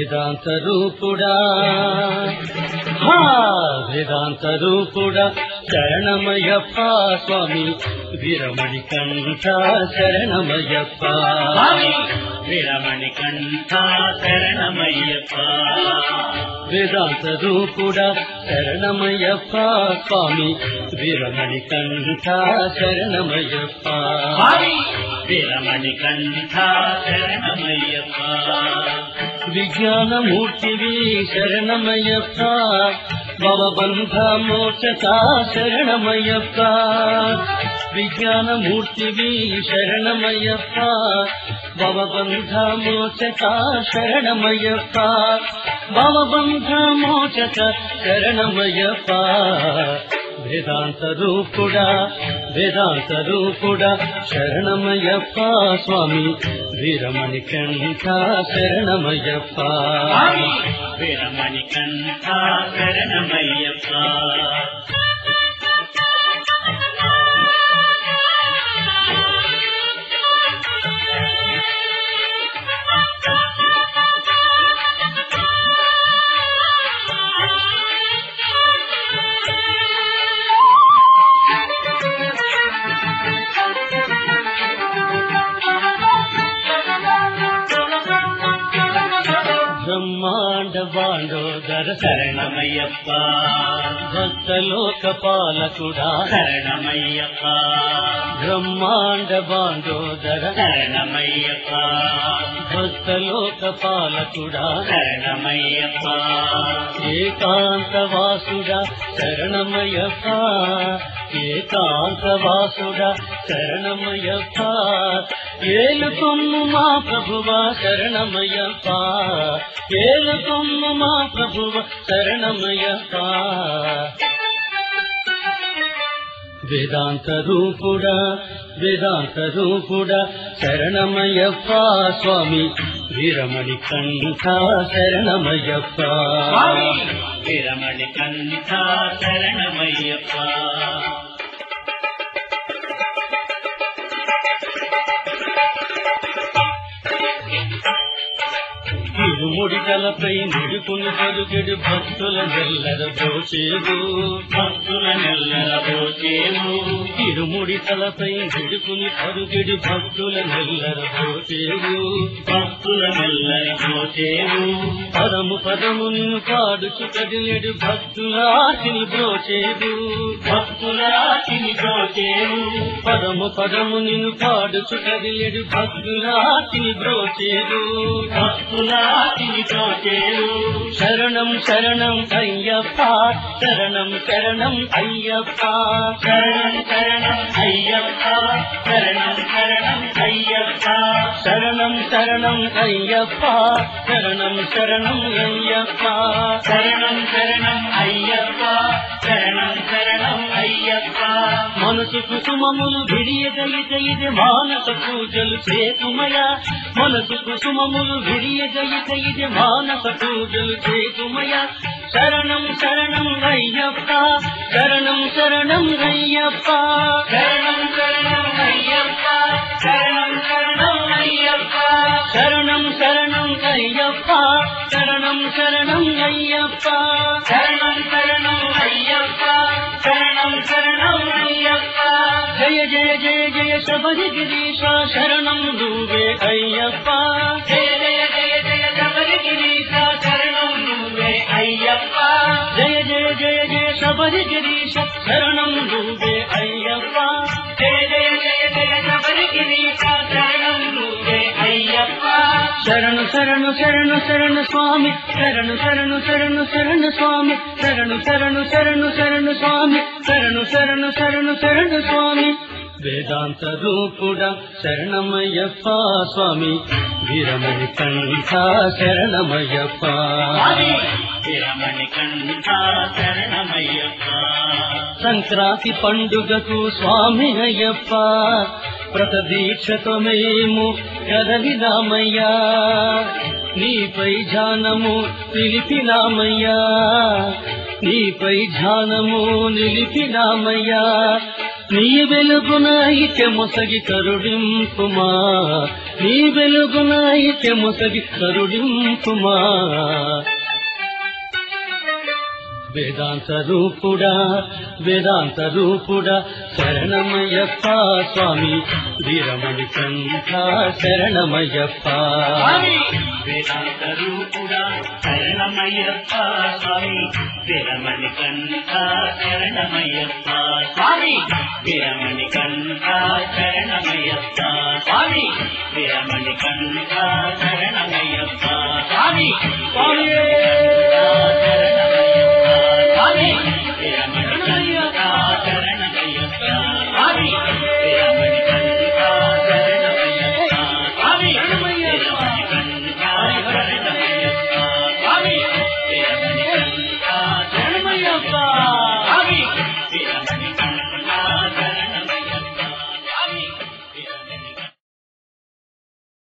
వేదాంత రూపుడా హా వేదాంత రూపుడా శరణమయ్యప్ప స్వామి వీరమణి కంఠ శరణమయ్యప్ప స్వామి వీరమణి కంఠ శరణమయ్యప్ప వేదాంత రూపుడా శరణమయ్యప్ప స్వామి వీరమణి కంఠ శరణమయ్యప్ప స్వామి వీరమణి కంఠ శరణమయ్యప్ప విజ్ఞానమూర్తివి శరణమయ్యప్ప భవబంధ మోచక శరణమయ్యప్ప విజ్ఞానమూర్తివి శరణమయ్యప్ప భవబంధ మోచక శరణమయ్యప్ప భవబంధ మోచక శరణమయ్యప్ప వేదాంత రూపుడా వేదాంత రూపుడా శరణమయ్యప్ప స్వామి వీరమణి కంఠ శరణమయ్యప్ప స్వామి వీరమణి కంఠ శరణమయ్యప్ప బ్రహ్మాండ బాండోదర శరణమయ్యప్ప భక్తలోక పాలకుడా శరణమయ్యప్ప బ్రహ్మాండ బాండోదర శరణమయ్యప్ప భక్తలోక పాలకుడా శరణమయ్యప్ప ఏకాంత వాసుడా శరణమయ్యప్ప ఏకాంత వాసుడా శరణమయ్యప్ప ఏలుకొమ్ము మా ప్రభువ శరణమయ్యప్ప ఏలుకొమ్ము మా ప్రభువ శరణమయ్యప్ప వేదాంత రూపుడా వేదాంత రూపుడా శరణమయ్యప్ప స్వామి వీరమణి కంఠ శరణమయ్యప్ప స్వామి వీరమణి కంఠ శరణమయ్యప్ప ఇరుముడి తలపై నిడుకుని పలుకెడు భక్తుల నెల్లర దోచేవు భక్తుల నెల్లల దోచేము ఇరుముడి తలపై నిడుకుని పలుకెడు భక్తుల నెల్లర దోచేవు భక్తుల నెల్లల దోచేము పదము పదము నిన్ను పాడుచు కదిలేడు భక్తులాటిని బ్రోచేవు భక్తుల ఆశిని దోచేము పదము పదము నిన్ను పాడుచు కదిలేడు భక్తులాటిని బ్రోచేవు భక్తుల ఆశిని దోచేము శరణం శరణం అయ్యప్ప శరణం శరణం అయ్యప్ప శరణం శరణం అయ్యప్ప శరణం శరణం అయ్యప్ప శరణం శరణం అయ్యప్ప శరణం శరణం అయ్యప్ప శరణం శరణం అయ్యప్ప శరణం శరణం అయ్యప్ప మనసు కుసుమములు విడియగలిత ఇది మానస పూజలు చేతుమయ మనసు కుసుమములు విడియగలిత ఇది మానస పూజలు చేతుమయ శరణం శరణం అయ్యప్ప శరణం శరణం అయ్యప్ప శరణం శరణం అయ్యప్ప శరణం శరణం అయ్యప్ప శరణం శరణం అయ్యప్ప శరణం శరణం అయ్యప్ప శరణం శరణం అయ్యప్ప శరణం శరణం అయ్యప్ప జయ జయ జయ జయ శబరి గిరీశ శరణం నువ్వే అయ్యప్ప జయ జయ జయ జయ శబరిగిరీశ శరణం నువ్వే అయ్యప్ప జయ జయ జయ జయ శబరి గిరీశ శరణం నువ్వే అయ్యప్ప జయ జయ జయ జయ శబరిగిరీశ శరణం నువ్వే అయ్యప్ప శరణు శరణు శరణు శరణు స్వామి శరణు శరణు శరణు శరణు స్వామి శరణు శరణు శరణు శరణు స్వామి శరణు శరణు శరణు శరణు స్వామి వేదాంత రూపుడా శరణమయ్యప్ప స్వామి వీరమణి కంఠ శరణమయ్యప్ప స్వామి వీరమణి కంఠ శరణమయ్యప్ప సంక్రాంతి పండుగకు స్వామి అయ్యప్ప ప్రతదీక్షతో మేము కదలిదామయ్యా నీపై ధ్యానము నిలిపినామయ్యా నీపై ధ్యానము నిలిపినామయ్యా నీ వెలుగున ఇచె మొసగి కరుడింపుమా నీ వెలుగున ఇచె మొసగి కరుడింపుమా వేదాంత రూపుడా వేదాంత రూపుడా శరణమయ్యప్ప స్వామి వీరమణి కంఠ శరణమయ్యప్ప స్వామి వేదాంత రూపుడా శరణమయ్యప్ప స్వామి విరమణి కంఠ శరణమయ్యప్ప స్వామి విరమణి కంఠ శరణమయ్యప్ప స్వామి విరమణి కంఠ శరణమయ్యప్ప స్వామి స్వామియే శరణమయ్యప్ప